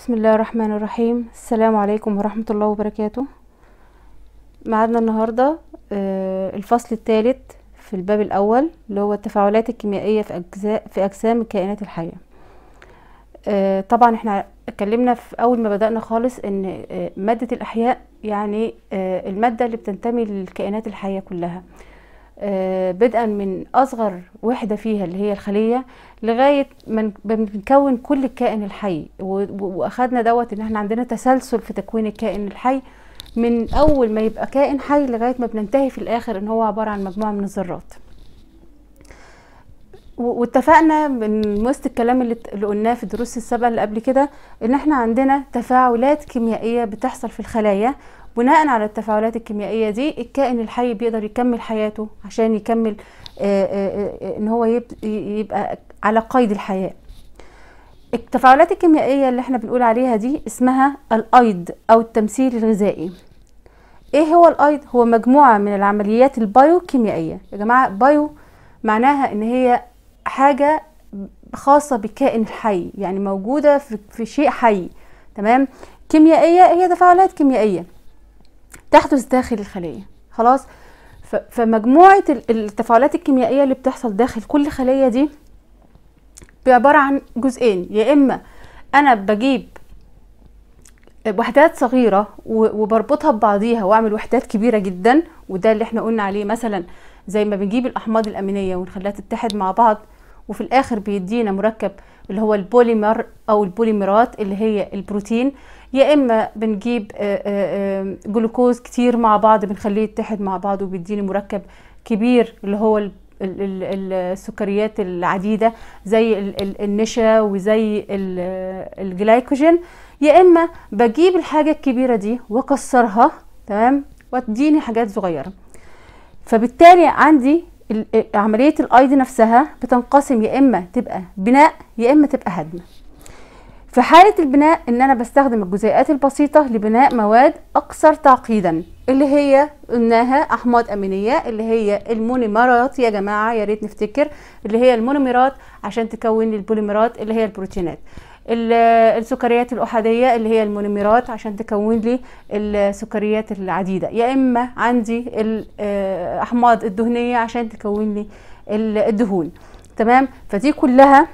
بسم الله الرحمن الرحيم السلام عليكم ورحمة الله وبركاته معادنا النهاردة آه، الفصل الثالث في الباب الأول اللي هو التفاعلات الكيميائية في أجزاء في أجسام الكائنات الحية آه، طبعا احنا اتكلمنا في أول ما بدأنا خالص إن آه، مادة الأحياء يعني آه، المادة اللي بتنتمي للكائنات الحية كلها آه، بدءا من أصغر وحدة فيها اللي هي الخلية لغاية ما بنكون كل الكائن الحي و- و- وأخدنا دوت إن احنا عندنا تسلسل في تكوين الكائن الحي من أول ما يبقى كائن حي لغاية ما بننتهي في الآخر إن هو عبارة عن مجموعة من الذرات و- واتفقنا من وسط الكلام اللي اللي قلناه في الدروس السابقة اللي قبل كده إن احنا عندنا تفاعلات كيميائية بتحصل في الخلايا بناء على التفاعلات الكيميائية دي الكائن الحي بيقدر يكمل حياته عشان يكمل آه، آه، آه، ان هو يب- يبقى على قيد الحياة التفاعلات الكيميائية اللي احنا بنقول عليها دي اسمها الايض او التمثيل الغذائي ايه هو الايض هو مجموعة من العمليات البايوكيميائية يا جماعة بايو معناها ان هي حاجة خاصة بكائن حي يعني موجودة في, في شيء حي تمام كيميائية هي تفاعلات كيميائية تحدث داخل الخلية خلاص ف- فمجموعة ال- التفاعلات الكيميائية اللي بتحصل داخل كل خلية دي بعبارة عن جزئين يا إما أنا بجيب وحدات صغيرة و- وبربطها ببعضيها وأعمل وحدات كبيرة جدا وده اللي احنا قلنا عليه مثلا زي ما بنجيب الأحماض الأمينية ونخليها تتحد مع بعض وفي الآخر بيدينا مركب اللي هو البوليمر أو البوليمرات اللي هي البروتين يا إما بنجيب آه، آه، آه، جلوكوز كتير مع بعض بنخليه يتحد مع بعض وبيديني مركب كبير اللي هو ال- ال- ال- السكريات العديدة زي ال- ال- النشا وزي ال- الجلايكوجين يا اما بجيب الحاجة الكبيرة دي واكسرها تمام وتديني حاجات صغيرة فبالتالي عندي ال- عملية الايض نفسها بتنقسم يا اما تبقى بناء يا اما تبقى هدم في حالة البناء ان انا بستخدم الجزيئات البسيطة لبناء مواد اكثر تعقيدا اللي هي قلناها احماض امينية اللي هي المونيمرات يا جماعة يا ريت نفتكر اللي هي المونوميرات عشان تكون لي البوليمرات اللي هي البروتينات ال- السكريات الأحادية اللي هي المونوميرات عشان تكون لي السكريات العديدة يا إما عندي الأحماض الدهنية عشان تكون لي ال- الدهون تمام فدي كلها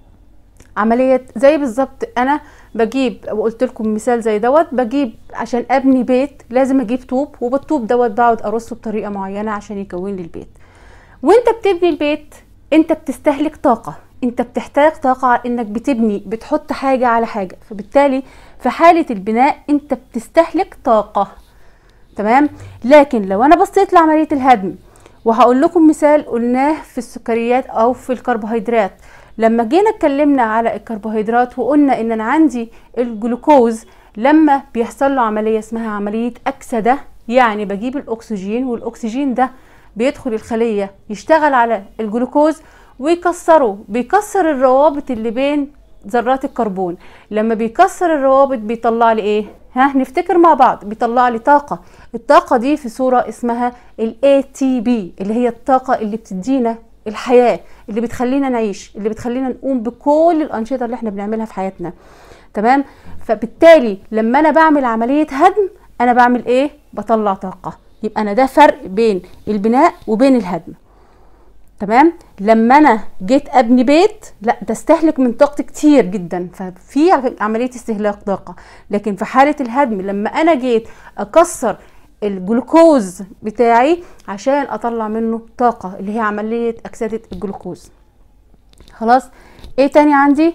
عملية زي بالظبط انا بجيب وقلت لكم مثال زي دوت بجيب عشان ابني بيت لازم اجيب طوب وبالطوب دوت بقعد ارصه بطريقة معينة عشان يكون لي البيت وانت بتبني البيت انت بتستهلك طاقة انت بتحتاج طاقة على انك بتبني بتحط حاجة على حاجة فبالتالي في حالة البناء انت بتستهلك طاقة تمام لكن لو انا بصيت لعملية الهدم وهقول لكم مثال قلناه في السكريات او في الكربوهيدرات لما جينا اتكلمنا على الكربوهيدرات وقلنا ان انا عندي الجلوكوز لما بيحصل له عملية اسمها عملية اكسدة يعني بجيب الاكسجين والاكسجين ده بيدخل الخلية يشتغل على الجلوكوز ويكسره بيكسر الروابط اللي بين ذرات الكربون لما بيكسر الروابط بيطلع لي ايه ها نفتكر مع بعض بيطلع لي طاقة الطاقة دي في صورة اسمها ال ATP اللي هي الطاقة اللي بتدينا الحياة اللي بتخلينا نعيش اللي بتخلينا نقوم بكل الأنشطة اللي احنا بنعملها في حياتنا تمام فبالتالي لما انا بعمل عملية هدم انا بعمل ايه بطلع طاقة يبقى انا ده فرق بين البناء وبين الهدم تمام لما انا جيت ابني بيت لا ده استهلك من طاقتي كتير جدا ففي عمليه استهلاك طاقه لكن في حاله الهدم لما انا جيت اكسر الجلوكوز بتاعي عشان اطلع منه طاقه اللي هي عمليه اكسده الجلوكوز خلاص ايه تاني عندي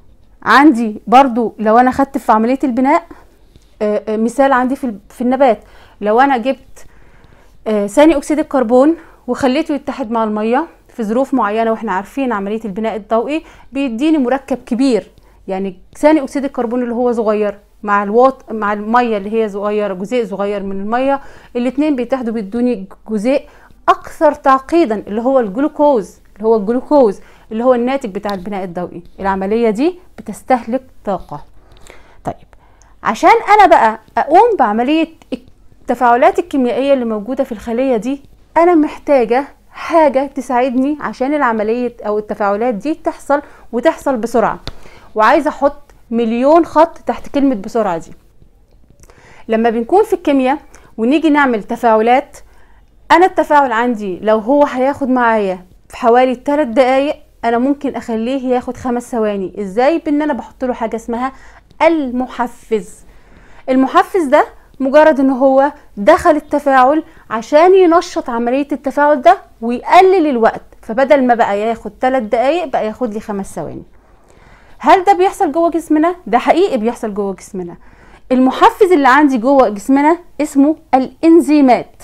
عندي برضو لو انا خدت في عمليه البناء آه، آه، مثال عندي في ال- في النبات لو انا جبت آه، ثاني اكسيد الكربون وخليته يتحد مع الميه في ظروف معينه واحنا عارفين عمليه البناء الضوئي بيديني مركب كبير يعني ثاني اكسيد الكربون اللي هو صغير مع الواط مع الميه اللي هي صغيره جزيء صغير من الميه الاثنين بيتحدوا بيدوني جزيء اكثر تعقيدا اللي هو الجلوكوز اللي هو الجلوكوز اللي هو الناتج بتاع البناء الضوئي العمليه دي بتستهلك طاقه طيب عشان انا بقى اقوم بعمليه التفاعلات الكيميائيه اللي موجوده في الخليه دي انا محتاجه حاجه تساعدني عشان العمليه او التفاعلات دي تحصل وتحصل بسرعه وعايزه احط مليون خط تحت كلمة بسرعة دي لما بنكون في الكيمياء ونيجي نعمل تفاعلات انا التفاعل عندي لو هو هياخد معايا في حوالي 3 دقايق انا ممكن اخليه ياخد خمس ثواني ازاي بان انا بحط له حاجه اسمها المحفز المحفز ده مجرد ان هو دخل التفاعل عشان ينشط عمليه التفاعل ده ويقلل الوقت فبدل ما بقى ياخد 3 دقايق بقى ياخد لي خمس ثواني هل ده بيحصل جوه جسمنا ده حقيقي بيحصل جوه جسمنا المحفز اللي عندي جوه جسمنا اسمه الانزيمات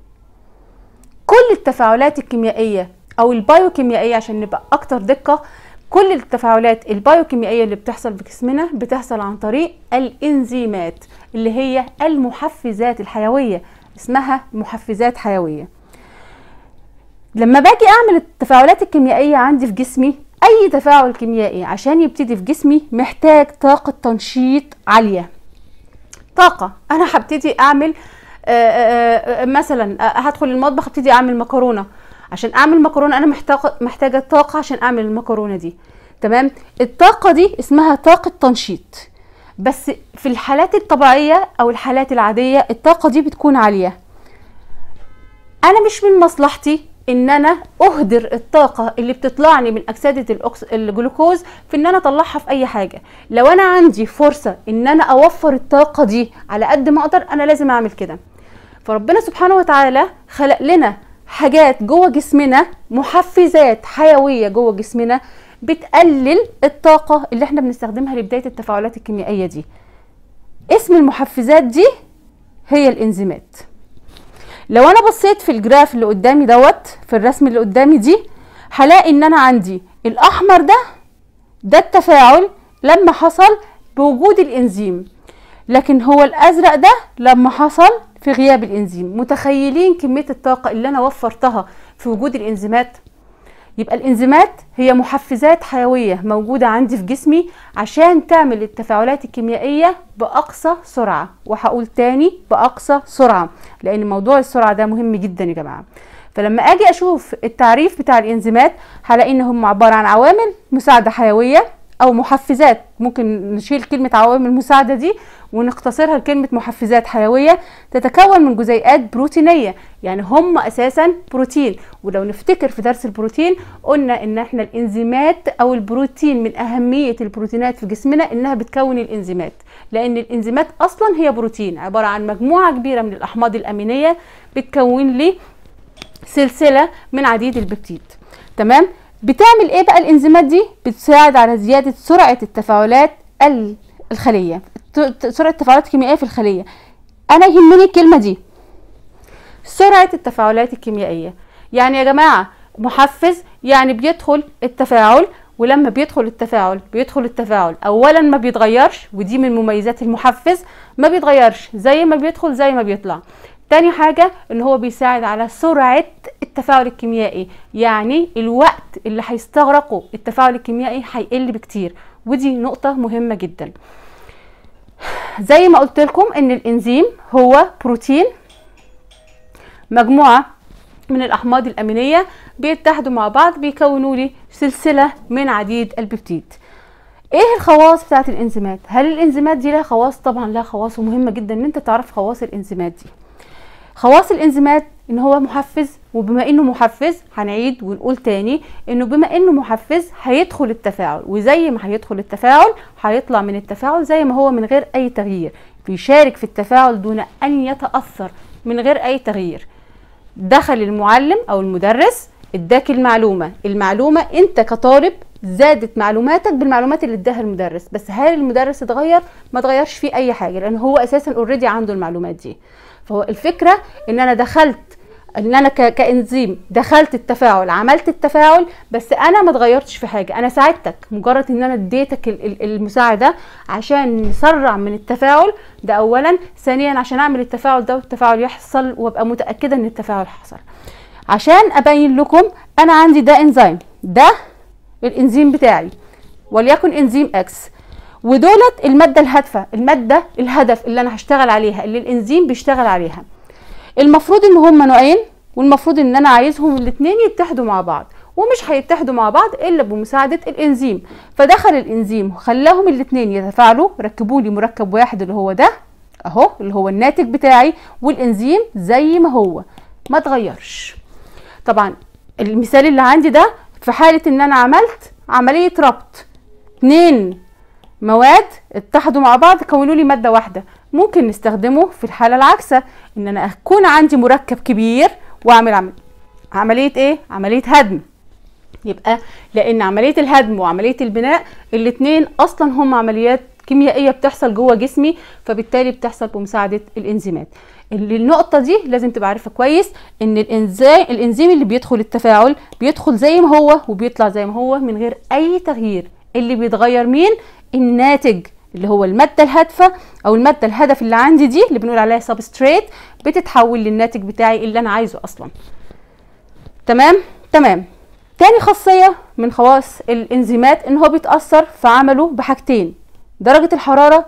كل التفاعلات الكيميائيه او البايوكيميائيه عشان نبقى اكتر دقه كل التفاعلات البايوكيميائيه اللي بتحصل في جسمنا بتحصل عن طريق الانزيمات اللي هي المحفزات الحيويه اسمها محفزات حيويه لما باجي اعمل التفاعلات الكيميائيه عندي في جسمي اي تفاعل كيميائي عشان يبتدي في جسمي محتاج طاقه تنشيط عاليه طاقه انا هبتدي اعمل آآ آآ مثلا هدخل المطبخ ابتدي اعمل مكرونه عشان اعمل مكرونه انا محتاجه محتاجه طاقه عشان اعمل المكرونه دي تمام الطاقه دي اسمها طاقه تنشيط بس في الحالات الطبيعيه او الحالات العاديه الطاقه دي بتكون عاليه انا مش من مصلحتي ان انا اهدر الطاقه اللي بتطلعني من اكسده الأكس... الجلوكوز في ان انا اطلعها في اي حاجه لو انا عندي فرصه ان انا اوفر الطاقه دي على قد ما اقدر انا لازم اعمل كده فربنا سبحانه وتعالى خلق لنا حاجات جوه جسمنا محفزات حيويه جوه جسمنا بتقلل الطاقه اللي احنا بنستخدمها لبدايه التفاعلات الكيميائيه دي اسم المحفزات دي هي الانزيمات لو انا بصيت في الجراف اللي قدامي دوت في الرسم اللي قدامي دي هلاقي ان انا عندي الاحمر ده ده التفاعل لما حصل بوجود الانزيم لكن هو الازرق ده لما حصل في غياب الانزيم متخيلين كميه الطاقه اللي انا وفرتها في وجود الانزيمات يبقى الانزيمات هي محفزات حيويه موجوده عندي في جسمي عشان تعمل التفاعلات الكيميائيه باقصى سرعه وهقول تاني باقصى سرعه لان موضوع السرعه ده مهم جدا يا جماعه فلما اجي اشوف التعريف بتاع الانزيمات هلاقي ان هم عباره عن عوامل مساعده حيويه او محفزات ممكن نشيل كلمه عوامل مساعده دي ونختصرها لكلمه محفزات حيويه تتكون من جزيئات بروتينيه يعني هم اساسا بروتين ولو نفتكر في درس البروتين قلنا ان احنا الانزيمات او البروتين من اهميه البروتينات في جسمنا انها بتكون الانزيمات لان الانزيمات اصلا هي بروتين عباره عن مجموعه كبيره من الاحماض الامينيه بتكون لي سلسله من عديد البيبتيد تمام بتعمل ايه بقى الانزيمات دي بتساعد على زياده سرعه التفاعلات الخليه سرعه التفاعلات الكيميائيه في الخليه انا يهمني الكلمه دي سرعه التفاعلات الكيميائيه يعني يا جماعه محفز يعني بيدخل التفاعل ولما بيدخل التفاعل بيدخل التفاعل اولا ما بيتغيرش ودي من مميزات المحفز ما بيتغيرش زي ما بيدخل زي ما بيطلع تاني حاجة ان هو بيساعد على سرعة التفاعل الكيميائي يعني الوقت اللي هيستغرقه التفاعل الكيميائي هيقل بكتير ودي نقطة مهمة جدا زي ما قلت لكم ان الانزيم هو بروتين مجموعة من الاحماض الامينية بيتحدوا مع بعض بيكونوا لي سلسلة من عديد البيبتيد ايه الخواص بتاعت الانزيمات هل الانزيمات دي لها خواص طبعا لها خواص ومهمة جدا ان انت تعرف خواص الانزيمات دي خواص الانزيمات ان هو محفز وبما انه محفز هنعيد ونقول تاني انه بما انه محفز هيدخل التفاعل وزي ما هيدخل التفاعل هيطلع من التفاعل زي ما هو من غير اي تغيير بيشارك في التفاعل دون ان يتاثر من غير اي تغيير دخل المعلم او المدرس اداك المعلومه المعلومه انت كطالب زادت معلوماتك بالمعلومات اللي اداها المدرس بس هل المدرس اتغير ما اتغيرش فيه اي حاجه لان هو اساسا اوريدي عنده المعلومات دي فهو الفكره ان انا دخلت ان انا كانزيم دخلت التفاعل عملت التفاعل بس انا ما اتغيرتش في حاجه انا ساعدتك مجرد ان انا اديتك المساعده عشان نسرع من التفاعل ده اولا ثانيا عشان اعمل التفاعل ده والتفاعل يحصل وابقى متاكده ان التفاعل حصل عشان ابين لكم انا عندي ده انزيم ده الانزيم بتاعي وليكن انزيم اكس ودولت الماده الهادفه الماده الهدف اللي انا هشتغل عليها اللي الانزيم بيشتغل عليها المفروض ان هما نوعين والمفروض ان انا عايزهم الاثنين يتحدوا مع بعض ومش هيتحدوا مع بعض الا بمساعده الانزيم فدخل الانزيم خلاهم الاثنين يتفاعلوا ركبوا لي مركب واحد اللي هو ده اهو اللي هو الناتج بتاعي والانزيم زي ما هو ما اتغيرش طبعا المثال اللي عندي ده في حاله ان انا عملت عمليه ربط اتنين مواد اتحدوا مع بعض كونوا لي ماده واحده ممكن نستخدمه في الحاله العكسه ان انا اكون عندي مركب كبير واعمل عمل عمليه ايه عمليه هدم يبقى لان عمليه الهدم وعمليه البناء الاثنين اصلا هم عمليات كيميائيه بتحصل جوه جسمي فبالتالي بتحصل بمساعده الانزيمات النقطه دي لازم تبقى عارفه كويس ان الانزيم الانزيم اللي بيدخل التفاعل بيدخل زي ما هو وبيطلع زي ما هو من غير اي تغيير اللي بيتغير مين الناتج اللي هو الماده الهادفه او الماده الهدف اللي عندي دي اللي بنقول عليها سبستريت بتتحول للناتج بتاعي اللي انا عايزه اصلا تمام تمام تاني خاصيه من خواص الانزيمات ان هو بيتاثر في عمله بحاجتين درجه الحراره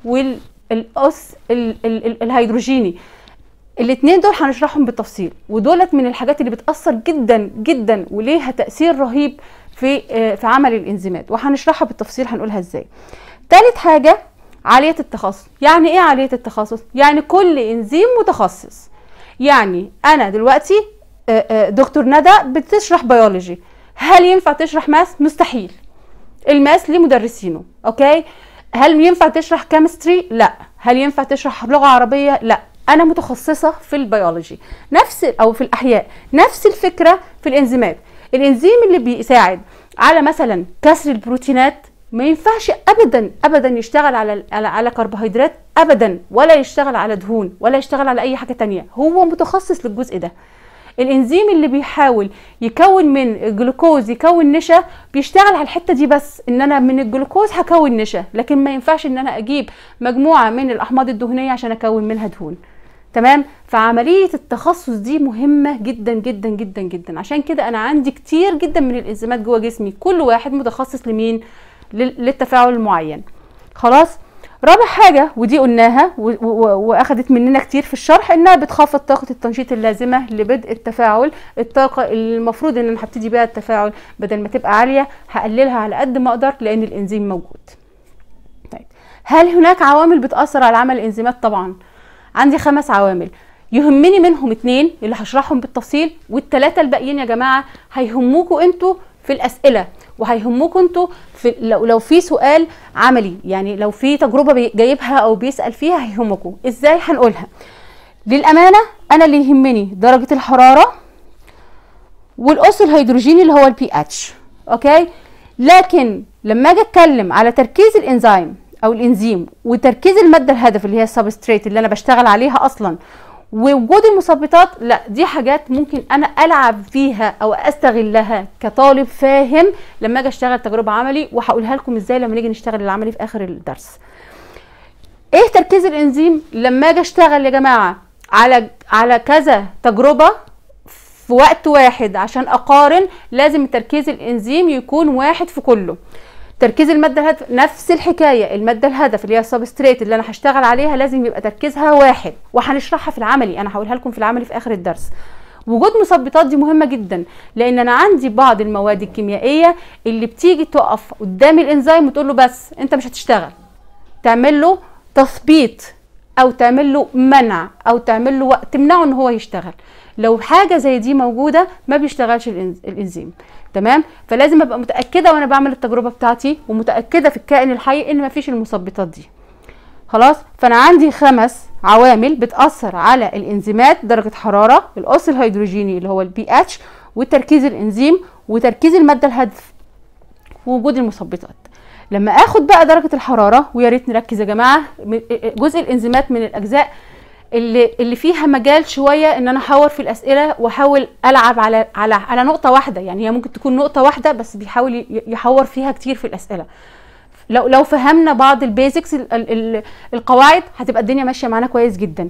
والاس ال ال ال الهيدروجيني الاثنين دول هنشرحهم بالتفصيل ودولت من الحاجات اللي بتاثر جدا جدا وليها تاثير رهيب في في عمل الانزيمات وهنشرحها بالتفصيل هنقولها ازاي تالت حاجه عاليه التخصص يعني ايه عاليه التخصص يعني كل انزيم متخصص يعني انا دلوقتي دكتور ندى بتشرح بيولوجي هل ينفع تشرح ماس مستحيل الماس ليه مدرسينه اوكي هل ينفع تشرح كيمستري لا هل ينفع تشرح لغه عربيه لا انا متخصصه في البيولوجي نفس او في الاحياء نفس الفكره في الانزيمات الانزيم اللي بيساعد على مثلا كسر البروتينات ما ينفعش ابدا ابدا يشتغل على على, على كربوهيدرات ابدا ولا يشتغل على دهون ولا يشتغل على اي حاجه تانية هو متخصص للجزء ده الانزيم اللي بيحاول يكون من الجلوكوز يكون نشا بيشتغل على الحته دي بس ان انا من الجلوكوز هكون نشا لكن ما ينفعش ان انا اجيب مجموعه من الاحماض الدهنيه عشان اكون منها دهون تمام فعمليه التخصص دي مهمه جدا جدا جدا جدا عشان كده انا عندي كتير جدا من الانزيمات جوه جسمي كل واحد متخصص لمين للتفاعل المعين خلاص رابع حاجة ودي قلناها واخدت مننا كتير في الشرح انها بتخفض طاقة التنشيط اللازمة لبدء التفاعل الطاقة اللي المفروض ان انا هبتدي بيها التفاعل بدل ما تبقى عالية هقللها على قد ما اقدر لان الانزيم موجود طيب هل هناك عوامل بتأثر على عمل الانزيمات طبعا عندي خمس عوامل يهمني منهم اتنين اللي هشرحهم بالتفصيل والتلاتة الباقيين يا جماعة هيهموكوا انتوا في الاسئلة وهيهمكم انتوا في لو, لو في سؤال عملي يعني لو في تجربه جايبها او بيسال فيها هيهمكم ازاي هنقولها للامانه انا اللي يهمني درجه الحراره والاس الهيدروجيني اللي هو البي اتش اوكي لكن لما اجي اتكلم على تركيز الانزيم او الانزيم وتركيز الماده الهدف اللي هي السبستريت اللي انا بشتغل عليها اصلا ووجود المثبطات لا دي حاجات ممكن انا العب فيها او استغلها كطالب فاهم لما اجي اشتغل تجربه عملي وهقولها لكم ازاي لما نيجي نشتغل العملي في اخر الدرس ايه تركيز الانزيم لما اجي اشتغل يا جماعه على على كذا تجربه في وقت واحد عشان اقارن لازم تركيز الانزيم يكون واحد في كله تركيز الماده الهدف نفس الحكايه الماده الهدف اللي هي السبستريت اللي انا هشتغل عليها لازم يبقى تركيزها واحد وهنشرحها في العملي انا هقولها لكم في العملي في اخر الدرس وجود مثبطات دي مهمه جدا لان انا عندي بعض المواد الكيميائيه اللي بتيجي تقف قدام الانزيم وتقول له بس انت مش هتشتغل تعمل له تثبيط او تعمل له منع او تعمل له تمنعه ان هو يشتغل لو حاجه زي دي موجوده ما بيشتغلش الانزيم تمام فلازم ابقى متاكده وانا بعمل التجربه بتاعتي ومتاكده في الكائن الحي ان مفيش المثبطات دي خلاص فانا عندي خمس عوامل بتاثر على الانزيمات درجه حراره الاس الهيدروجيني اللي هو البي اتش وتركيز الانزيم وتركيز الماده الهدف ووجود المثبطات لما اخد بقى درجه الحراره ويا ريت نركز يا جماعه جزء الانزيمات من الاجزاء اللي اللي فيها مجال شويه ان انا احور في الاسئله واحاول العب على على على نقطه واحده يعني هي ممكن تكون نقطه واحده بس بيحاول يحور فيها كتير في الاسئله لو لو فهمنا بعض البيزكس القواعد هتبقى الدنيا ماشيه معانا كويس جدا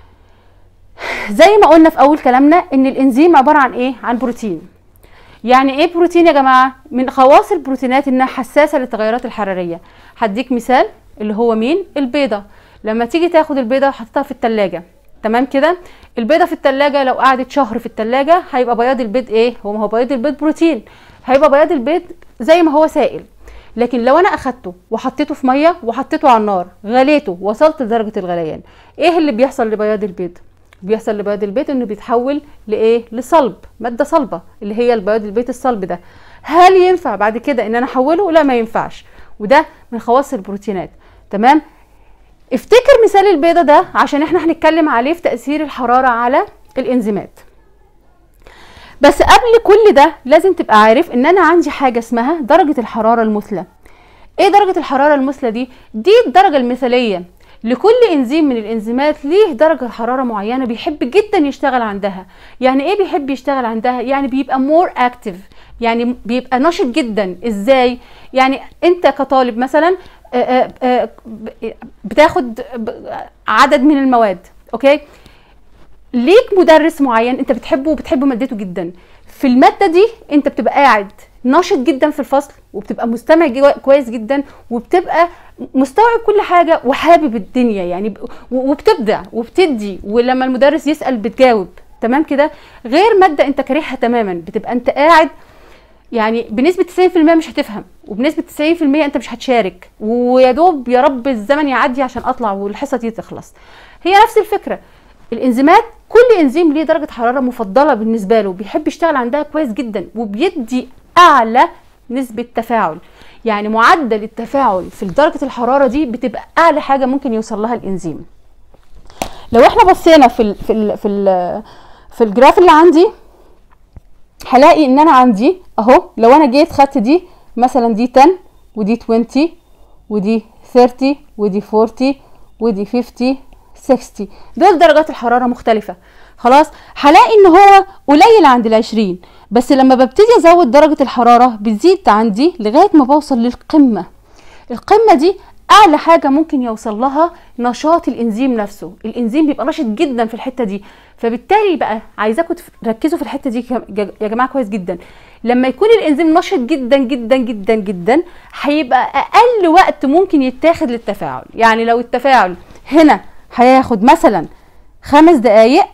زي ما قلنا في اول كلامنا ان الانزيم عباره عن ايه عن بروتين يعني ايه بروتين يا جماعه من خواص البروتينات انها حساسه للتغيرات الحراريه هديك مثال اللي هو مين البيضه لما تيجي تاخد البيضه وحطيتها في التلاجة تمام كده البيضه في التلاجة لو قعدت شهر في التلاجة هيبقى بياض البيض ايه هو ما هو بياض البيض بروتين هيبقى بياض البيض زي ما هو سائل لكن لو انا اخدته وحطيته في ميه وحطيته على النار غليته وصلت لدرجه الغليان ايه اللي بيحصل لبياض البيض بيحصل لبياض البيض انه بيتحول لايه لصلب ماده صلبه اللي هي البياض البيض الصلب ده هل ينفع بعد كده ان انا احوله لا ما ينفعش وده من خواص البروتينات تمام افتكر مثال البيضه ده عشان احنا هنتكلم عليه في تاثير الحراره على الانزيمات بس قبل كل ده لازم تبقى عارف ان انا عندي حاجه اسمها درجه الحراره المثلى ايه درجه الحراره المثلى دي دي الدرجه المثاليه لكل انزيم من الانزيمات ليه درجه حراره معينه بيحب جدا يشتغل عندها يعني ايه بيحب يشتغل عندها يعني بيبقى مور اكتف يعني بيبقى نشط جدا ازاي يعني انت كطالب مثلا آه، آه، آه، ب- بتاخد ب- عدد من المواد اوكي ليك مدرس معين انت بتحبه وبتحب مادته جدا في الماده دي انت بتبقى قاعد ناشط جدا في الفصل وبتبقى مستمع جوا- كويس جدا وبتبقى مستوعب كل حاجه وحابب الدنيا يعني ب- و- وبتبدع وبتدي ولما المدرس يسال بتجاوب تمام كده غير ماده انت كارهها تماما بتبقى انت قاعد يعني بنسبة 90% مش هتفهم وبنسبة 90% انت مش هتشارك ويا دوب يا رب الزمن يعدي عشان اطلع والحصة دي تخلص هي نفس الفكرة الانزيمات كل انزيم ليه درجة حرارة مفضلة بالنسبة له بيحب يشتغل عندها كويس جدا وبيدي اعلى نسبة تفاعل يعني معدل التفاعل في درجة الحرارة دي بتبقى اعلى حاجة ممكن يوصل لها الانزيم لو احنا بصينا في ال في ال في ال في الجراف اللي عندي هلاقي ان انا عندي اهو لو انا جيت خدت دي مثلا دي 10 ودي 20 ودي 30 ودي 40 ودي 50 60 دول درجات الحراره مختلفه خلاص هلاقي ان هو قليل عند العشرين بس لما ببتدي ازود درجه الحراره بتزيد عندي لغايه ما بوصل للقمه القمه دي اعلى حاجه ممكن يوصل لها نشاط الانزيم نفسه الانزيم بيبقى نشط جدا في الحته دي فبالتالي بقى عايزاكم تركزوا في الحته دي كم- يا جماعه كويس جدا لما يكون الانزيم نشط جدا جدا جدا جدا هيبقى اقل وقت ممكن يتاخد للتفاعل يعني لو التفاعل هنا هياخد مثلا خمس دقايق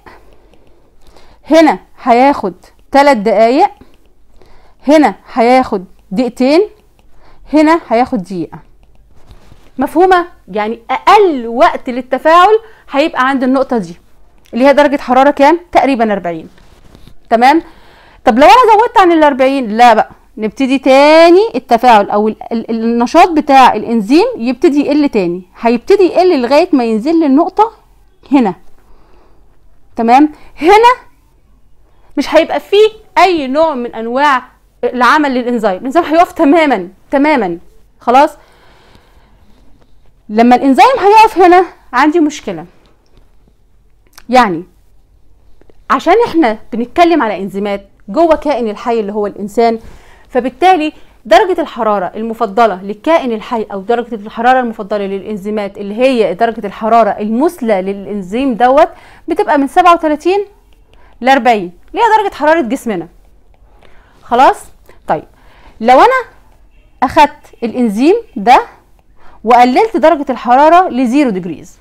هنا هياخد ثلاث دقايق هنا هياخد دقيقتين هنا هياخد دقيقه مفهومه يعني اقل وقت للتفاعل هيبقى عند النقطه دي اللي هي درجه حراره كام تقريبا 40 تمام طب لو انا زودت عن ال 40 لا بقى نبتدي تاني التفاعل او ال ال النشاط بتاع الانزيم يبتدي يقل تاني هيبتدي يقل لغايه ما ينزل للنقطه هنا تمام هنا مش هيبقى فيه اي نوع من انواع العمل للانزيم الانزيم هيقف تماما تماما خلاص لما الانزيم هيقف هنا عندي مشكله يعني عشان احنا بنتكلم على انزيمات جوه كائن الحي اللي هو الانسان فبالتالي درجة الحرارة المفضلة للكائن الحي أو درجة الحرارة المفضلة للإنزيمات اللي هي درجة الحرارة المثلى للإنزيم دوت بتبقى من 37 ل 40 اللي هي درجة حرارة جسمنا خلاص طيب لو أنا أخدت الإنزيم ده وقللت درجة الحرارة لزيرو ديجريز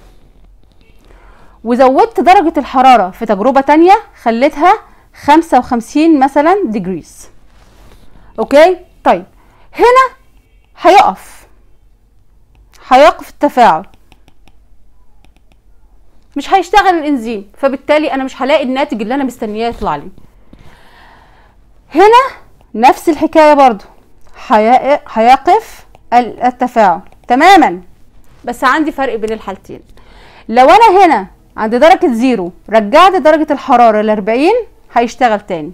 وزودت درجة الحرارة في تجربة تانية خليتها خمسة وخمسين مثلا ديجريز اوكي طيب هنا هيقف هيقف التفاعل مش هيشتغل الانزيم فبالتالي انا مش هلاقي الناتج اللي انا مستنياه يطلع لي هنا نفس الحكايه برضو هي- هيقف ال- التفاعل تماما بس عندي فرق بين الحالتين لو انا هنا عند درجة زيرو رجعت درجة الحرارة لأربعين هيشتغل تاني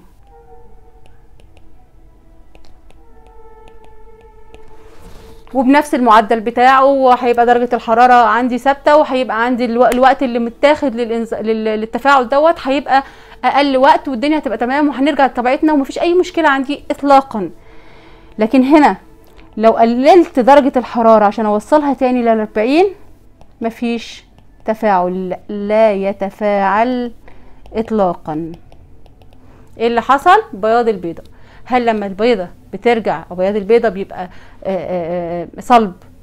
وبنفس المعدل بتاعه وهيبقى درجة الحرارة عندي ثابتة وهيبقى عندي الو- الوقت اللي متاخد للإنز... لل- للتفاعل دوت هيبقى أقل وقت والدنيا هتبقى تمام وهنرجع لطبيعتنا ومفيش أي مشكلة عندي إطلاقا لكن هنا لو قللت درجة الحرارة عشان أوصلها تاني للأربعين مفيش تفاعل لا يتفاعل اطلاقا ايه اللي حصل بياض البيضة هل لما البيضة بترجع او بياض البيضة بيبقى آه، آه، آه، صلب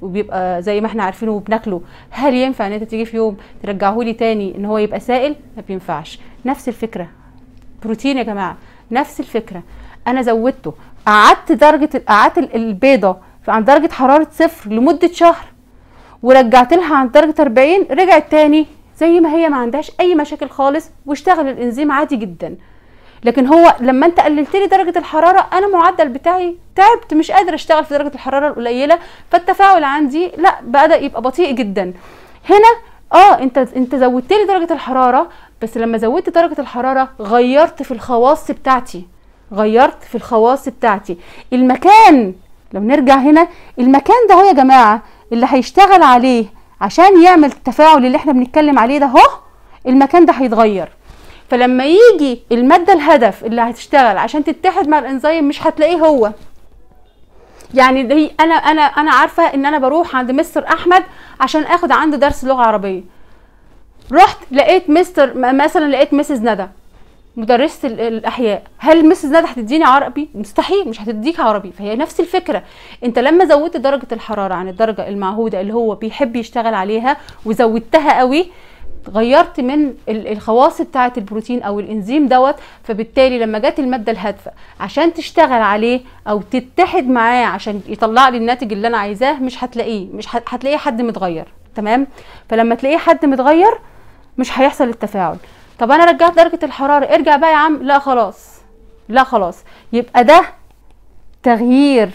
وبيبقى زي ما احنا عارفينه وبناكله هل ينفع ان انت تيجي في يوم ترجعه لي تاني ان هو يبقى سائل ما بينفعش نفس الفكره بروتين يا جماعه نفس الفكره انا زودته قعدت درجه قعدت ال- البيضه عند درجه حراره صفر لمده شهر ورجعت لها عند درجه 40 رجعت تاني زي ما هي ما عندهاش اي مشاكل خالص واشتغل الانزيم عادي جدا لكن هو لما انت قللت لي درجه الحراره انا المعدل بتاعي تعبت مش قادر اشتغل في درجه الحراره القليله فالتفاعل عندي لا بدا يبقى بطيء جدا هنا اه انت انت زودت لي درجه الحراره بس لما زودت درجه الحراره غيرت في الخواص بتاعتي غيرت في الخواص بتاعتي المكان لو نرجع هنا المكان ده هو يا جماعه اللي هيشتغل عليه عشان يعمل التفاعل اللي احنا بنتكلم عليه ده اهو المكان ده هيتغير فلما يجي الماده الهدف اللي هتشتغل عشان تتحد مع الانزيم مش هتلاقيه هو يعني دي انا انا انا عارفه ان انا بروح عند مستر احمد عشان اخد عنده درس لغه عربيه رحت لقيت مستر م- مثلا لقيت مسز ندى مدرسه ال- الاحياء هل مسز ندى هتديني عربي مستحيل مش هتديك عربي فهي نفس الفكره انت لما زودت درجه الحراره عن الدرجه المعهوده اللي هو بيحب يشتغل عليها وزودتها قوي غيرت من ال- الخواص بتاعه البروتين او الانزيم دوت فبالتالي لما جت الماده الهادفه عشان تشتغل عليه او تتحد معاه عشان يطلع لي الناتج اللي انا عايزاه مش هتلاقيه مش هت- هتلاقيه حد متغير تمام فلما تلاقيه حد متغير مش هيحصل التفاعل طب انا رجعت درجه الحراره ارجع بقى يا عم لا خلاص لا خلاص يبقى ده تغيير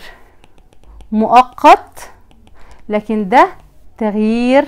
مؤقت لكن ده تغيير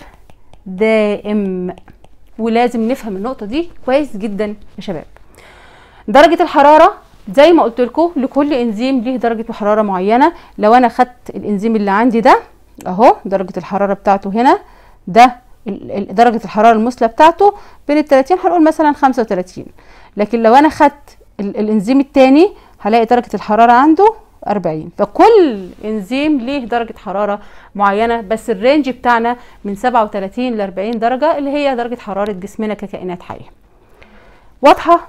دائم ولازم نفهم النقطه دي كويس جدا يا شباب درجه الحراره زي ما قلت لكم لكل انزيم ليه درجه حراره معينه لو انا خدت الانزيم اللي عندي ده اهو درجه الحراره بتاعته هنا ده ال- ال- درجه الحراره المثلى بتاعته بين ال 30 هنقول مثلا 35 لكن لو انا خدت ال- الانزيم التاني هلاقي درجه الحراره عنده 40 فكل انزيم ليه درجه حراره معينه بس الرينج بتاعنا من 37 ل 40 درجه اللي هي درجه حراره جسمنا ككائنات حيه واضحه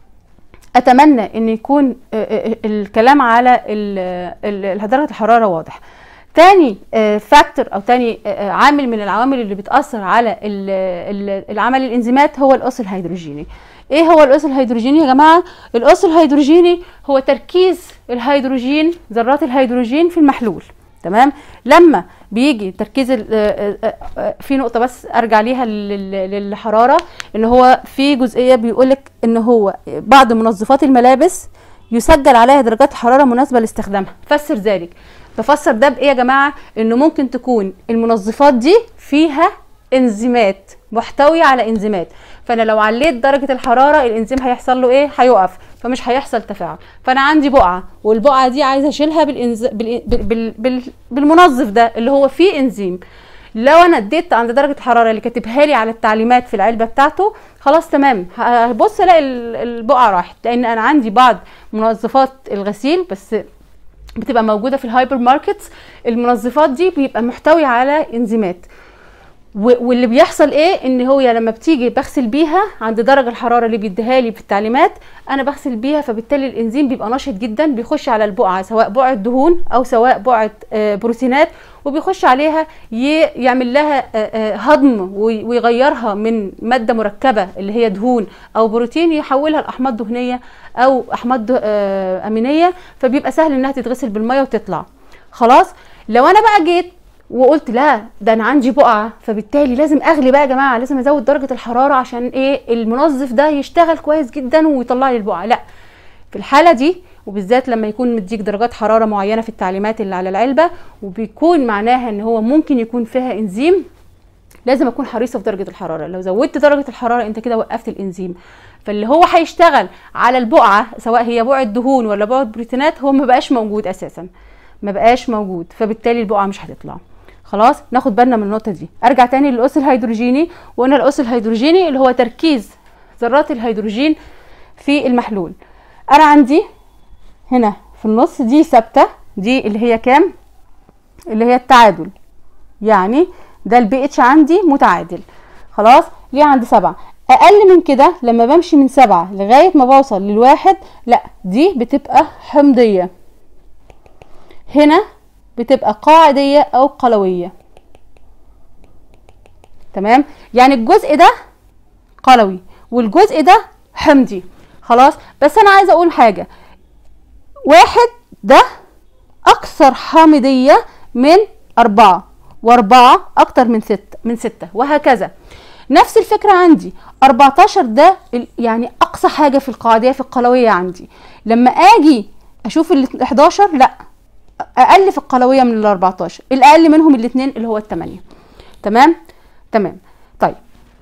اتمنى ان يكون آه، آه، الكلام على ال- ال- درجه الحراره واضح تاني فاكتور او تاني آه، عامل من العوامل اللي بتاثر على ال- ال- العمل الانزيمات هو القص الهيدروجيني ايه هو القص الهيدروجيني يا جماعه القص الهيدروجيني هو تركيز الهيدروجين ذرات الهيدروجين في المحلول تمام لما بيجي تركيز ال- آه، آه، آه، في نقطه بس ارجع ليها لل- للحراره ان هو في جزئيه بيقولك ان هو بعض منظفات الملابس يسجل عليها درجات حراره مناسبه لاستخدامها فسر ذلك بفسر ده بايه يا جماعه انه ممكن تكون المنظفات دي فيها انزيمات محتويه على انزيمات فانا لو عليت درجه الحراره الانزيم هيحصل له ايه هيقف فمش هيحصل تفاعل فانا عندي بقعه والبقعه دي عايزه اشيلها بالإنز... بال... بال... بال... بال... بالمنظف ده اللي هو فيه انزيم لو انا اديت عند درجه الحراره اللي كاتبها لي على التعليمات في العلبه بتاعته خلاص تمام هبص الاقي ال- البقعه راحت لان انا عندي بعض منظفات الغسيل بس بتبقى موجوده في الهايبر ماركتس المنظفات دي بيبقى محتوي على انزيمات و- واللي بيحصل ايه ان هو لما بتيجي بغسل بيها عند درجه الحراره اللي بيديها لي في التعليمات انا بغسل بيها فبالتالي الانزيم بيبقى نشط جدا بيخش على البقعه سواء بقعه دهون او سواء بقعه آه، بروتينات وبيخش عليها ي- يعمل لها آه، آه، هضم وي- ويغيرها من ماده مركبه اللي هي دهون او بروتين يحولها لاحماض دهنيه او احماض ده- آه، امينيه فبيبقى سهل انها تتغسل بالميه وتطلع خلاص لو انا بقى جيت وقلت لا ده انا عندي بقعه فبالتالي لازم اغلي بقى يا جماعه لازم ازود درجه الحراره عشان ايه المنظف ده يشتغل كويس جدا ويطلع لي البقعه لا في الحاله دي وبالذات لما يكون مديك درجات حراره معينه في التعليمات اللي على العلبه وبيكون معناها ان هو ممكن يكون فيها انزيم لازم اكون حريصه في درجه الحراره لو زودت درجه الحراره انت كده وقفت الانزيم فاللي هو هيشتغل على البقعه سواء هي بقعه دهون ولا بقعه بروتينات هو ما بقاش موجود اساسا ما بقاش موجود فبالتالي البقعه مش هتطلع خلاص ناخد بالنا من النقطه دي ارجع تاني للقوس الهيدروجيني وقلنا القوس الهيدروجيني اللي هو تركيز ذرات الهيدروجين في المحلول انا عندي هنا في النص دي ثابته دي اللي هي كام اللي هي التعادل يعني ده البي اتش عندي متعادل خلاص ليه عندي سبعة اقل من كده لما بمشي من سبعة لغاية ما بوصل للواحد لا دي بتبقى حمضية هنا بتبقى قاعدية او قلوية تمام يعني الجزء ده قلوي والجزء ده حمضي خلاص بس انا عايزه اقول حاجه واحد ده اكثر حامضيه من أربعة وأربعة أكتر من ستة من ستة وهكذا نفس الفكرة عندي 14 ده ال- يعني أقصى حاجة في القاعدية في القلوية عندي لما أجي أشوف ال 11 لا أقل في القلوية من ال 14 الأقل منهم الاثنين اللي هو الثمانية تمام تمام طيب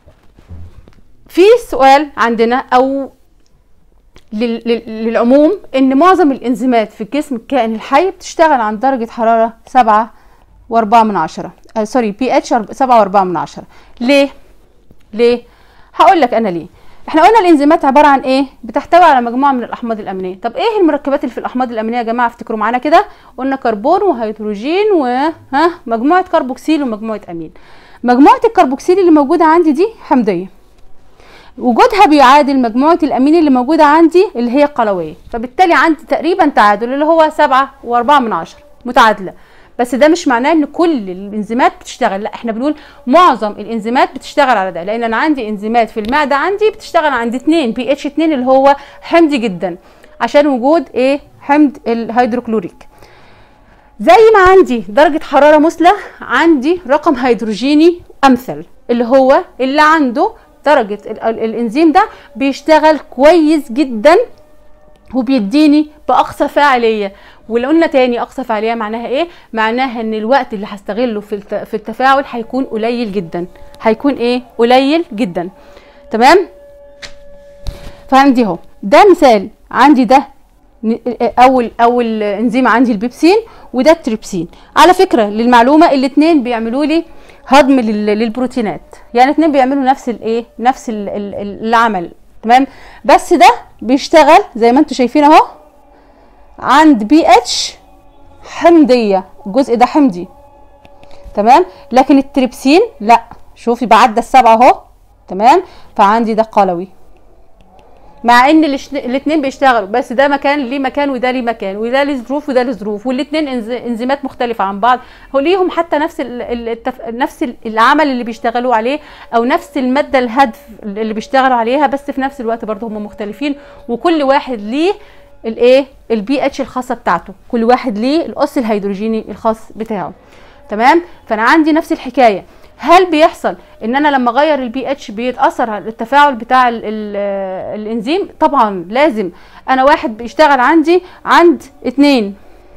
في سؤال عندنا أو لل- لل- للعموم ان معظم الانزيمات في جسم الكائن الحي بتشتغل عند درجة حرارة سبعة واربعة من عشرة آه سوري بي اتش سبعة واربعة من عشرة ليه؟ ليه؟ هقول لك انا ليه احنا قلنا الانزيمات عبارة عن ايه؟ بتحتوي على مجموعة من الاحماض الامينية طب ايه المركبات اللي في الاحماض الامينية يا جماعة افتكروا معانا كده قلنا كربون وهيدروجين وها مجموعة كربوكسيل ومجموعة امين مجموعة الكربوكسيل اللي موجودة عندي دي حمضية وجودها بيعادل مجموعة الأمين اللي موجودة عندي اللي هي القلوية فبالتالي عندي تقريبا تعادل اللي هو سبعة وأربعة من عشرة متعادلة بس ده مش معناه ان كل الانزيمات بتشتغل لا احنا بنقول معظم الانزيمات بتشتغل على ده لان انا عندي انزيمات في المعده عندي بتشتغل عند 2 بي اتش 2 اللي هو حمضي جدا عشان وجود ايه حمض الهيدروكلوريك زي ما عندي درجة حرارة مثلى عندي رقم هيدروجيني أمثل اللي هو اللي عنده درجة ال- ال- الإنزيم ده بيشتغل كويس جدا وبيديني بأقصى فاعلية ولو قلنا تاني أقصى فاعلية معناها إيه؟ معناها إن الوقت اللي هستغله في الت- في التفاعل هيكون قليل جدا هيكون إيه؟ قليل جدا تمام؟ فعندي اهو ده مثال عندي ده ن- اول اول انزيم عندي البيبسين وده التريبسين على فكره للمعلومه الاثنين بيعملوا لي هضم لل- للبروتينات يعني الاثنين بيعملوا نفس الايه نفس ال- ال- ال- العمل تمام بس ده بيشتغل زي ما انتم شايفين اهو عند بي اتش حمضيه الجزء ده حمضي تمام لكن التريبسين لا شوفي بعدى السبعه اهو تمام فعندي ده قلوي مع ان الاثنين بيشتغلوا بس ده مكان ليه مكان وده ليه مكان وده ليه ظروف وده ليه ظروف والاثنين انزيمات مختلفه عن بعض هو ليهم حتى نفس ال ال التف... نفس ال- العمل اللي بيشتغلوا عليه او نفس الماده الهدف اللي بيشتغلوا عليها بس في نفس الوقت برضه هم مختلفين وكل واحد ليه الايه البي اتش الخاصه بتاعته كل واحد ليه الاس الهيدروجيني الخاص بتاعه تمام فانا عندي نفس الحكايه هل بيحصل ان انا لما اغير البي اتش بيتاثر على التفاعل بتاع ال ال الانزيم طبعا لازم انا واحد بيشتغل عندي عند اتنين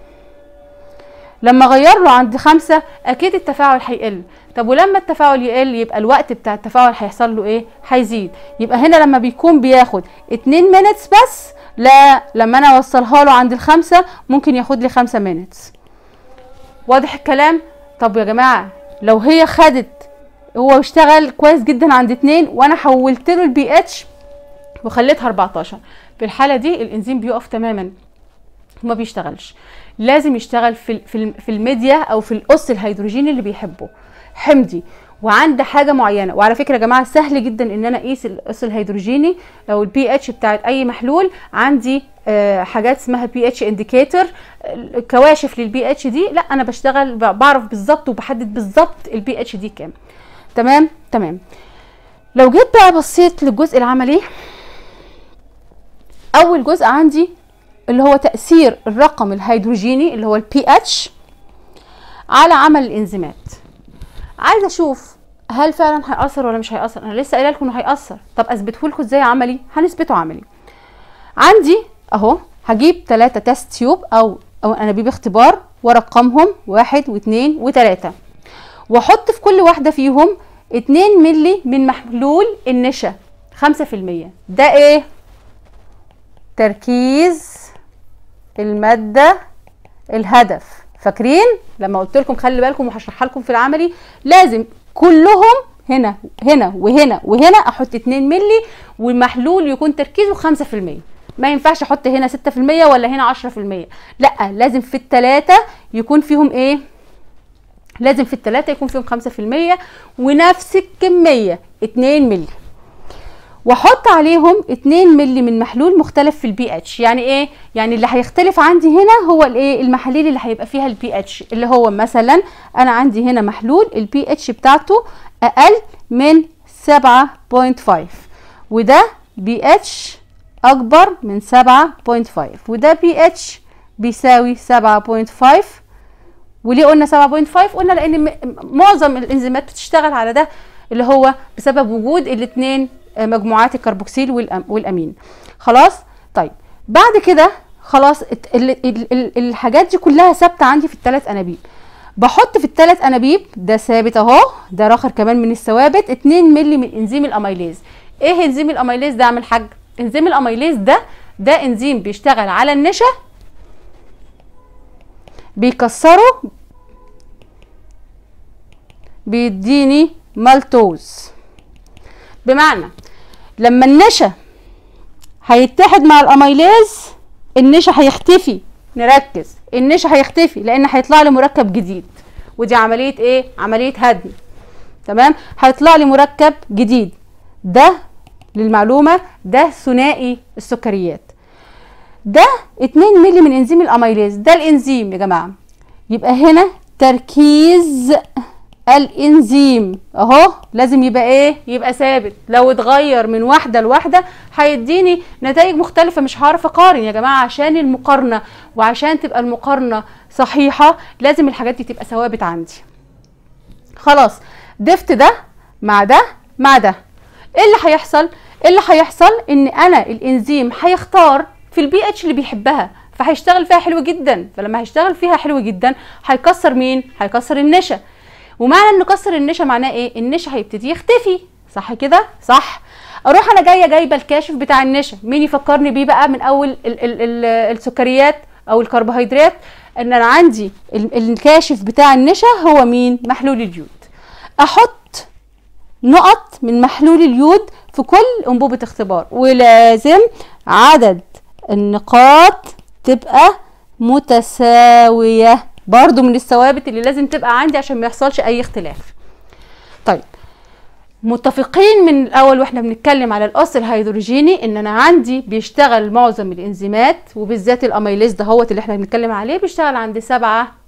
لما اغير له عند خمسة اكيد التفاعل هيقل طب ولما التفاعل يقل يبقى الوقت بتاع التفاعل هيحصل له ايه هيزيد يبقى هنا لما بيكون بياخد اتنين مينتس بس لا لما انا اوصلها له عند الخمسة ممكن ياخد لي خمسة مينتس واضح الكلام طب يا جماعه لو هي خدت هو اشتغل كويس جدا عند اتنين وانا حولت له البي اتش وخليتها 14 في الحاله دي الانزيم بيقف تماما وما بيشتغلش لازم يشتغل في ال- في الم- في الميديا او في الاس الهيدروجيني اللي بيحبه حمضي وعند حاجه معينه وعلى فكره يا جماعه سهل جدا ان انا اقيس الاس الهيدروجيني لو البي اتش بتاعت اي محلول عندي آه، حاجات اسمها بي اتش انديكيتور كواشف للبي اتش دي لا انا بشتغل ب- بعرف بالظبط وبحدد بالظبط البي اتش دي كام تمام تمام لو جيت بقى بصيت للجزء العملي اول جزء عندي اللي هو تاثير الرقم الهيدروجيني اللي هو البي اتش على عمل الانزيمات عايزه اشوف هل فعلا هيأثر ولا مش هيأثر انا لسه قايله لكم انه هيأثر طب اثبته لكم ازاي عملي هنثبته عملي عندي اهو هجيب ثلاثة تيست تيوب او او انابيب اختبار وارقمهم واحد واثنين وثلاثة واحط في كل واحدة فيهم 2 ملي من محلول النشا 5% ده ايه تركيز المادة الهدف فاكرين لما قلت لكم خلي بالكم وهشرحها لكم في العملي لازم كلهم هنا هنا وهنا وهنا احط 2 ملي والمحلول يكون تركيزه 5% ما ينفعش احط هنا 6% ولا هنا 10% لا لازم في الثلاثه يكون فيهم ايه لازم في الثلاثه يكون فيهم 5% ونفس الكميه 2 ملي واحط عليهم 2 مللي من محلول مختلف في البي اتش يعني ايه يعني اللي هيختلف عندي هنا هو الايه المحاليل اللي هيبقى فيها البي اتش اللي هو مثلا انا عندي هنا محلول البي اتش بتاعته اقل من 7.5 وده بي اتش اكبر من 7.5 وده بي اتش بيساوي 7.5 وليه قلنا 7.5 قلنا لان م- معظم الانزيمات بتشتغل على ده اللي هو بسبب وجود الاثنين مجموعات الكربوكسيل والأم- والامين خلاص طيب بعد كده خلاص ات- ال- ال- ال- الحاجات دي كلها ثابته عندي في الثلاث انابيب بحط في الثلاث انابيب ده ثابت اهو ده راخر كمان من الثوابت 2 مللي من انزيم الاميليز ايه انزيم الاميليز ده اعمل حاج انزيم الاميليز ده ده انزيم بيشتغل على النشا بيكسره بيديني مالتوز بمعنى لما النشا هيتحد مع الاميليز النشا هيختفي نركز النشا هيختفي لان هيطلع لي مركب جديد ودي عمليه ايه عمليه هدم تمام هيطلع لي مركب جديد ده للمعلومه ده ثنائي السكريات ده 2 مللي من انزيم الاميليز ده الانزيم يا جماعه يبقى هنا تركيز الانزيم اهو لازم يبقى ايه يبقى ثابت لو اتغير من واحده لواحده هيديني نتائج مختلفه مش هعرف اقارن يا جماعه عشان المقارنه وعشان تبقى المقارنه صحيحه لازم الحاجات دي تبقى ثوابت عندي خلاص ضفت ده مع ده مع ده ايه اللي هيحصل ايه اللي هيحصل ان انا الانزيم هيختار في البي اتش اللي بيحبها فهيشتغل فيها حلو جدا فلما هيشتغل فيها حلو جدا هيكسر مين هيكسر النشا ومعنى انه كسر النشا معناه ايه النشا هيبتدي يختفي صح كده صح اروح انا جايه جايبه الكاشف بتاع النشا مين يفكرني بيه بقى من اول ال ال ال السكريات او الكربوهيدرات ان انا عندي ال- الكاشف بتاع النشا هو مين محلول اليود احط نقط من محلول اليود في كل انبوبه اختبار ولازم عدد النقاط تبقى متساويه برضو من الثوابت اللي لازم تبقى عندي عشان ما يحصلش اي اختلاف طيب متفقين من الاول واحنا بنتكلم على القص الهيدروجيني ان انا عندي بيشتغل معظم الانزيمات وبالذات الاميليز دهوت اللي احنا بنتكلم عليه بيشتغل عند 7.4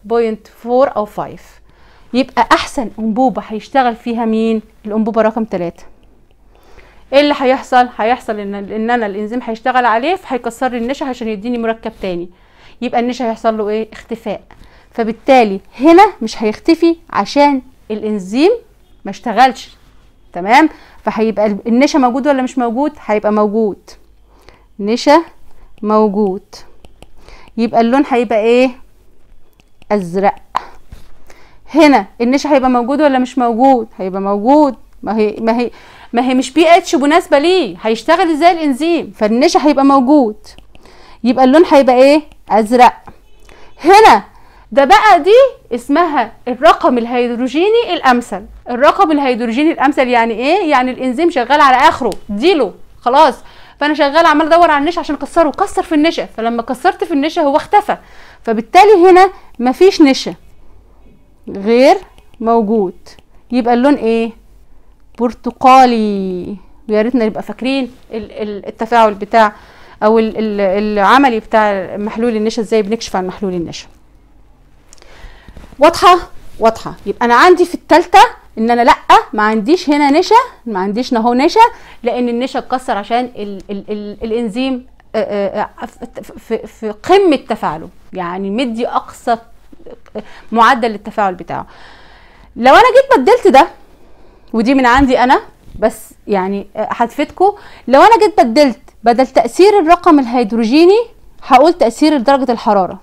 او 5 يبقى احسن انبوبه هيشتغل فيها مين الانبوبه رقم 3 ايه اللي هيحصل هيحصل ان ان انا الانزيم هيشتغل عليه فهيكسر لي النشا عشان يديني مركب تاني يبقى النشا هيحصل له ايه اختفاء فبالتالي هنا مش هيختفي عشان الانزيم ما اشتغلش تمام فهيبقى النشا موجود ولا مش موجود هيبقى موجود نشا موجود يبقى اللون هيبقى ايه ازرق هنا النشا هيبقى موجود ولا مش موجود هيبقى موجود ما هي ما هي ما هي مش بي اتش مناسبه ليه هيشتغل ازاي الانزيم فالنشا هيبقى موجود يبقى اللون هيبقى ايه ازرق هنا ده بقى دي اسمها الرقم الهيدروجيني الامثل الرقم الهيدروجيني الامثل يعني ايه يعني الانزيم شغال على اخره ديله خلاص فانا شغال عمال ادور على النشا عشان اكسره كسر في النشا فلما كسرت في النشا هو اختفى فبالتالي هنا مفيش نشا غير موجود يبقى اللون ايه برتقالي ويا ريتنا نبقى فاكرين ال- ال- التفاعل بتاع او ال- ال- العملي بتاع محلول النشا ازاي بنكشف عن محلول النشا واضحه واضحه يبقى انا عندي في الثالثه ان انا لا ما عنديش هنا نشا ما عنديش نهو نشا لان النشا اتكسر عشان ال ال ال الانزيم آه، آه، في- في في قمه تفاعله يعني مدي اقصى معدل للتفاعل بتاعه لو انا جيت بدلت ده ودي من عندي انا بس يعني آه، هتفيدكم لو انا جيت بدلت بدل تاثير الرقم الهيدروجيني هقول تاثير درجه الحراره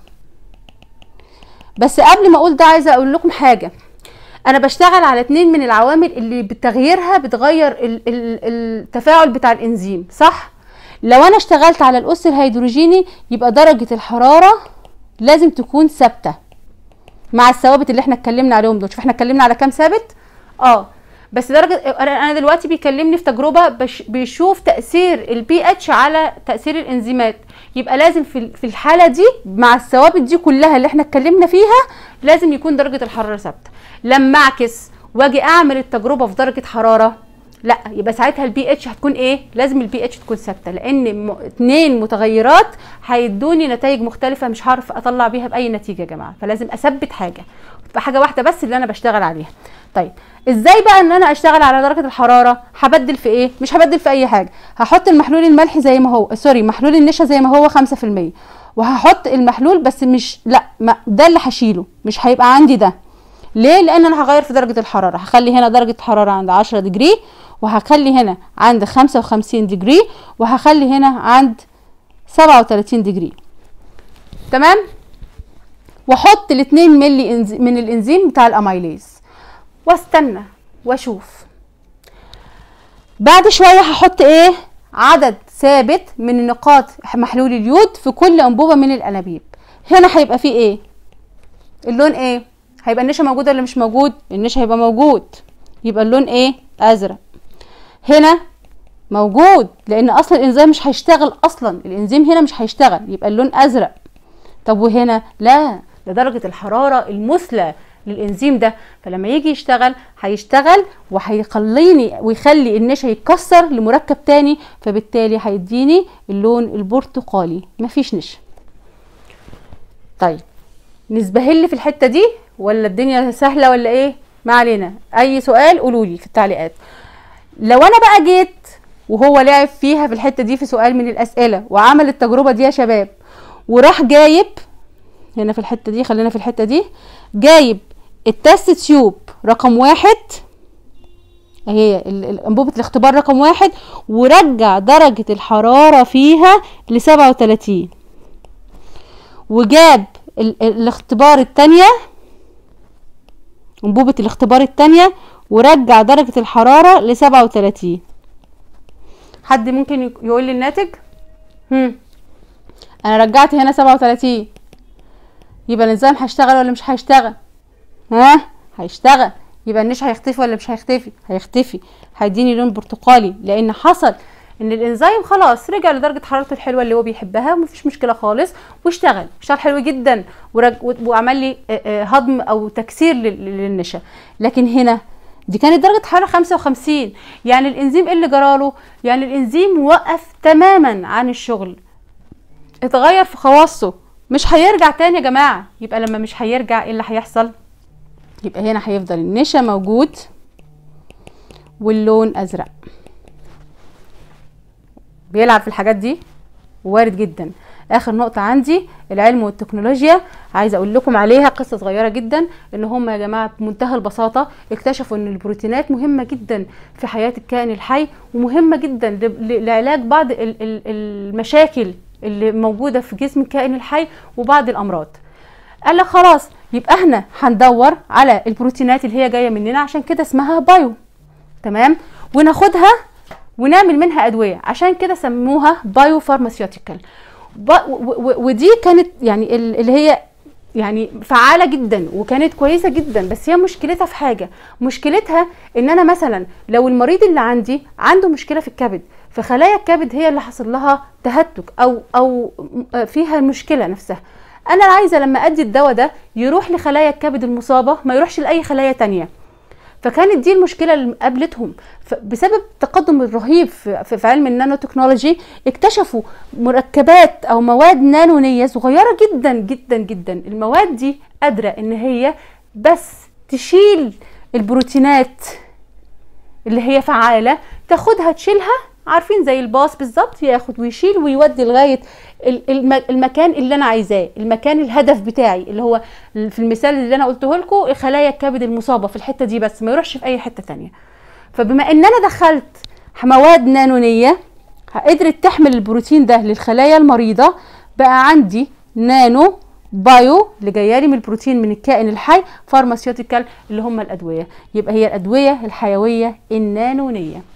بس قبل ما اقول ده عايزه اقول لكم حاجه انا بشتغل على اتنين من العوامل اللي بتغييرها بتغير ال- ال- التفاعل بتاع الانزيم صح لو انا اشتغلت على الأس الهيدروجيني يبقى درجه الحراره لازم تكون ثابته مع الثوابت اللي احنا اتكلمنا عليهم دول شوف احنا اتكلمنا على كام ثابت اه بس درجه انا أنا دلوقتي بيكلمني في تجربه بش بيشوف تاثير البي اتش على تاثير الانزيمات يبقى لازم في ال- في الحاله دي مع الثوابت دي كلها اللي احنا اتكلمنا فيها لازم يكون درجه الحراره ثابته لما اعكس واجي اعمل التجربه في درجه حراره لا يبقى ساعتها البي اتش هتكون ايه لازم البي اتش تكون ثابته لان م... اتنين متغيرات هيدوني نتائج مختلفه مش هعرف اطلع بيها باي نتيجه يا جماعه فلازم اثبت حاجه تبقى حاجه واحده بس اللي انا بشتغل عليها طيب ازاي بقى ان انا اشتغل على درجه الحراره هبدل في ايه مش هبدل في اي حاجه هحط المحلول الملح زي ما هو سوري محلول النشا زي ما هو 5% وهحط المحلول بس مش لا ما ده اللي هشيله مش هيبقى عندي ده ليه لان انا هغير في درجه الحراره هخلي هنا درجه الحراره عند 10 دجري وهخلي هنا عند 55 دجري وهخلي هنا عند 37 دجري تمام واحط ال 2 ملي إنز- من الانزيم بتاع الاميليز واستنى واشوف بعد شويه هحط ايه عدد ثابت من نقاط محلول اليود في كل انبوبه من الانابيب هنا هيبقى فيه ايه اللون ايه هيبقى النشا موجود ولا مش موجود النشا هيبقى موجود يبقى اللون ايه ازرق هنا موجود لان اصلا الانزيم مش هيشتغل اصلا الانزيم هنا مش هيشتغل يبقى اللون ازرق طب وهنا لا ده درجه الحراره المثلى للانزيم ده فلما يجي يشتغل هيشتغل وهيخليني ويخلي النشا يتكسر لمركب تاني فبالتالي هيديني اللون البرتقالي مفيش نشا طيب نسبهل في الحته دي ولا الدنيا سهله ولا ايه ما علينا اي سؤال قولوا لي في التعليقات لو انا بقى جيت وهو لعب فيها في الحته دي في سؤال من الاسئله وعمل التجربه دي يا شباب وراح جايب هنا في الحته دي خلينا في الحته دي جايب التست تيوب رقم واحد هي ال- ال- انبوبه الاختبار رقم واحد ورجع درجه الحراره فيها ل 37 وجاب ال- ال- الاختبار التانية انبوبة الاختبار التانية ورجع درجة الحرارة لسبعة وتلاتين حد ممكن يق- يقول لي الناتج هم. انا رجعت هنا سبعة وتلاتين يبقى الانزيم هيشتغل ولا مش هيشتغل ها هيشتغل يبقى النشا هيختفي ولا مش هيختفي هيختفي هيديني لون برتقالي لان حصل ان الانزيم خلاص رجع لدرجه حرارته الحلوه اللي هو بيحبها ومفيش مشكله خالص واشتغل اشتغل حلو جدا ورج... وعمل لي آه، آه، هضم او تكسير لل- للنشا لكن هنا دي كانت درجه حراره 55 يعني الانزيم ايه اللي جراله يعني الانزيم وقف تماما عن الشغل اتغير في خواصه مش هيرجع تاني يا جماعه يبقى لما مش هيرجع ايه اللي هيحصل يبقى هنا هيفضل النشا موجود واللون ازرق بيلعب في الحاجات دي وارد جدا اخر نقطه عندي العلم والتكنولوجيا عايزه اقول لكم عليها قصه صغيره جدا ان هم يا جماعه بمنتهى البساطه اكتشفوا ان البروتينات مهمه جدا في حياه الكائن الحي ومهمه جدا ل- ل- لعلاج بعض ال- ال- المشاكل اللي موجوده في جسم الكائن الحي وبعض الامراض قال لك خلاص يبقى احنا هندور على البروتينات اللي هي جايه مننا عشان كده اسمها بايو تمام وناخدها ونعمل منها ادويه عشان كده سموها بايو فارماسيوتيكال ودي كانت يعني ال- اللي هي يعني فعاله جدا وكانت كويسه جدا بس هي مشكلتها في حاجه مشكلتها ان انا مثلا لو المريض اللي عندي عنده مشكله في الكبد فخلايا الكبد هي اللي حصل لها تهتك او او فيها المشكله نفسها انا عايزه لما ادي الدواء ده يروح لخلايا الكبد المصابه ما يروحش لاي خلايا تانية فكانت دي المشكله اللي قابلتهم ف- بسبب التقدم الرهيب في, في, في علم النانو تكنولوجي اكتشفوا مركبات او مواد نانونيه صغيره جدا جدا جدا المواد دي قادره ان هي بس تشيل البروتينات اللي هي فعاله تاخدها تشيلها عارفين زي الباص بالظبط ياخد ويشيل ويودي لغايه ال- الم- المكان اللي انا عايزاه المكان الهدف بتاعي اللي هو في المثال اللي انا قلته لكم خلايا الكبد المصابه في الحته دي بس ما يروحش في اي حته تانية فبما ان انا دخلت مواد نانونيه قدرت تحمل البروتين ده للخلايا المريضه بقى عندي نانو بايو اللي جايالي من البروتين من الكائن الحي فارماسيوتيكال اللي هم الادويه يبقى هي الادويه الحيويه النانونيه